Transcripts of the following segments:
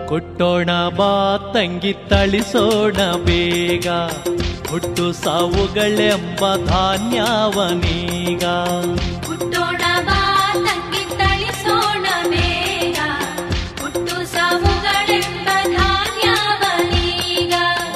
ಕೊಟ್ಟೋಣ ಬಾ ತಂಗಿ ತಳಿಸೋಣ ಬೇಗ ಹುಟ್ಟು ಸಾವುಗಳೆಂಬ ಧಾನ್ಯವನೀಗ ಹುಟ್ಟೋಣ ಬಾ ತಂಗಿ ತಳಿಸೋಣ ಬೇಗ ಹುಟ್ಟು ಸಾವುಗಳೆಂಬ ಧಾನ್ಯವನೀಗ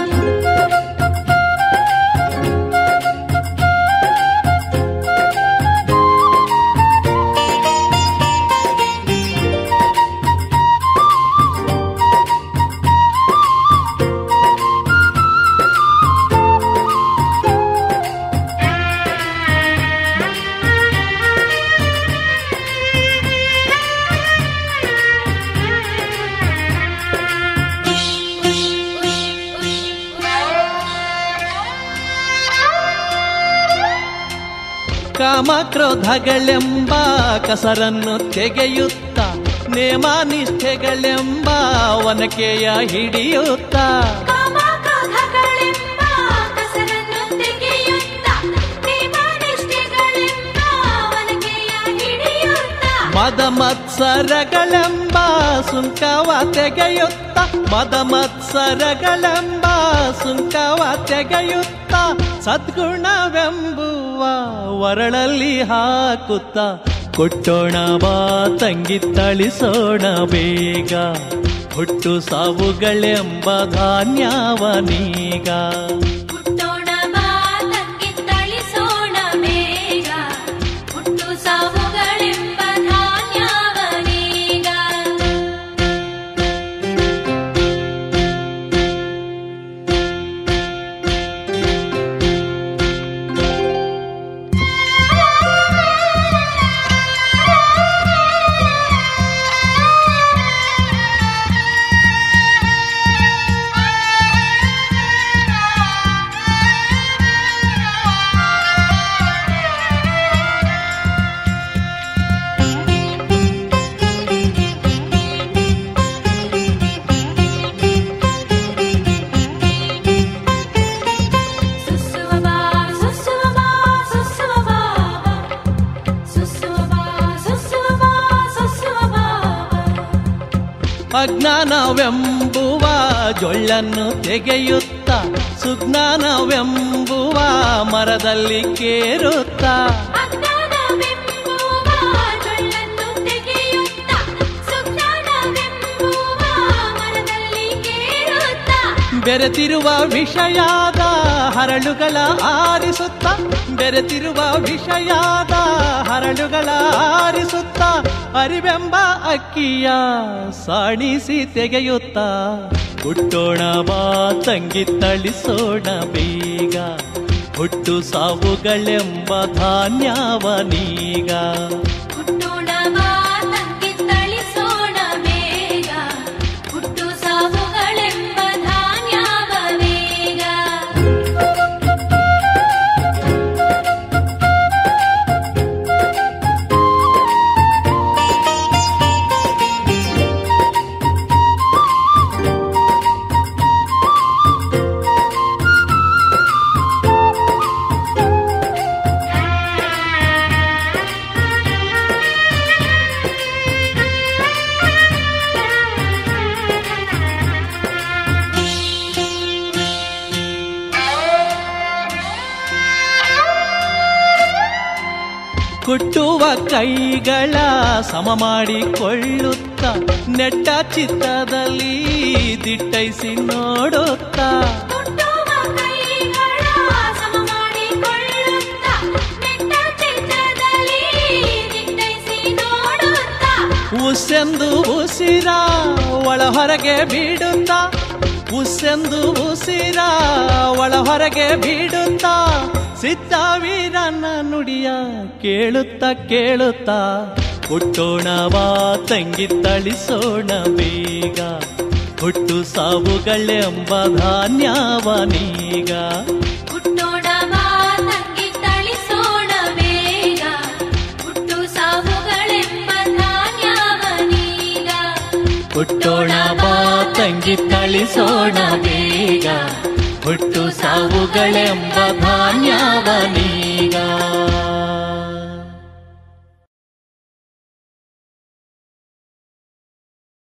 ಕಾಮಕ್ರೋಧಗಳೆಂಬ ಕಸರನ್ನು ತೆಗೆಯುತ್ತ ನೇಮ ನಿಷ್ಠೆಗಳೆಂಬ ಒನಕೆಯ ಹಿಡಿಯುತ್ತ ಕಾಮಕ್ರೋಧಗಳೆಂಬ ಕಸರನ್ನು ತೆಗೆಯುತ್ತ ಪ್ರೇಮನಿಷ್ಠೆಗಳೆಂಬ ಒನಕೆಯ ಹಿಡಿಯುತ್ತ ಮದ ಮತ್ಸರಗಳೆಂಬ ಸುಂಕವ ತೆಗೆಯುತ್ತ ಮದ ಮತ್ಸರಗಳೆಂಬ ಸುಂಕವ ತೆಗೆಯುತ್ತ ಸದ್ಗುಣವೆಂಬುವ ಒರಳಲ್ಲಿ ಹಾಕುತ್ತ ಕೊಟ್ಟೋಣ ಬಾ ತಂಗಿ ತಳಿಸೋಣ ಬೇಗ ಹುಟ್ಟು ಸಾವುಗಳೆಂಬ ಧಾನ್ಯವನೀಗ ಹುಟ್ಟೋಣ ಬಾ ತಂಗಿ ತಳಿಸೋಣ ಬೇಗ ಹುಟ್ಟು ಸಾವುಗಳೆಂಬ ಧಾನ್ಯವನೀಗ ಸುಸುವ ಬಾ ಸುಸುವ ಬಾ ಸುಸುವ ಬಾ ಸುಸುವ ಬಾ ಸುಸುವ ಬಾ ಸುಸುವ ಬಾ ಅಜ್ಞಾನವೆಂಬುವ ಜೊಳ್ಳನ್ನು ತೆಗೆಯುತ್ತ ಸುಜ್ಞಾನವೆಂಬುವ ಮರದಲ್ಲಿ ಕೇರುತ್ತ ಅಜ್ಞಾನವೆಂಬುವ ಜೊಳ್ಳನ್ನು ತೆಗೆಯುತ್ತ ಸುಜ್ಞಾನವೆಂಬುವ ಮರದಲ್ಲಿ ಕೇಳುತ್ತ ಬೆರೆತಿರುವ ವಿಷಯಾದ ಹರಳುಗಳ ಆರಿಸುತ್ತ ಬೆರೆತಿರುವ ವಿಷಯಾದ ಹರಳುಗಳ ಆರಿಸುತ್ತ ಅರಿವೆಂಬ ಅಕ್ಕಿಯ ಸಾಣಿಸಿ ತೆಗೆಯುತ್ತ ಹುಟ್ಟೋಣ ಬಾ ತಂಗಿ ತಳಿಸೋಣ ಬೇಗ ಹುಟ್ಟು ಸಾವುಗಳೆಂಬ ಧಾನ್ಯವನೀಗ ಹುಟ್ಟೋಣ ಬಾ ತಂಗಿ ತಳಿಸೋಣ ಬೇಗ ಹುಟ್ಟು ಸಾವುಗಳೆಂಬ ಧಾನ್ಯವನೀಗ ಕುಟ್ಟುವ ಕೈಗಳ ಸಮ ಮಾಡಿಕೊಳ್ಳುತ್ತ ನೆಟ್ಟ ಚಿತ್ತದಲ್ಲಿ ದಿಟ್ಟೈಸಿ ನೋಡುತ್ತ ಹುಟ್ಟುವ ಕೈಗಳ ಸಮ ಮಾಡಿಕೊಳ್ಳುತ್ತ ನೆಟ್ಟ ಚಿತ್ತದಲ್ಲಿ ದಿಟ್ಟೈಸಿ ನೋಡುತ್ತ ಉಸೆಂದು ಉಸಿರ ಒಳ ಹೊರಗೆ ಬಿಡುತ್ತ ಉಸೆಂದು ಉಸಿರ ಒಳ ಹೊರಗೆ ಬಿಡುತ್ತ ಸಿದ್ಧವೀರನ ನುಡಿಯ ಕೇಳುತ್ತ ಕೇಳುತ್ತ ಹುಟ್ಟೋಣ ಬಾ ತಂಗಿ ತಳಿಸೋಣ ಬೇಗ ಹುಟ್ಟು ಸಾವುಗಳೆಂಬ ಧಾನ್ಯವನೀಗ ಹುಟ್ಟೋಣ ಬಾ ತಂಗಿ ತಳಿಸೋಣ ಬೇಗ ಹುಟ್ಟು ಸಾವುಗಳೆಂಬ ಧಾನ್ಯವನೀಗ ಹುಟ್ಟೋಣ ಬಾ ತಂಗಿ ತಳಿಸೋಣ ಬೇಗ ಹುಟ್ಟು ಸಾವುಗಳೆಂಬ ಧಾನ್ಯವನೀಗ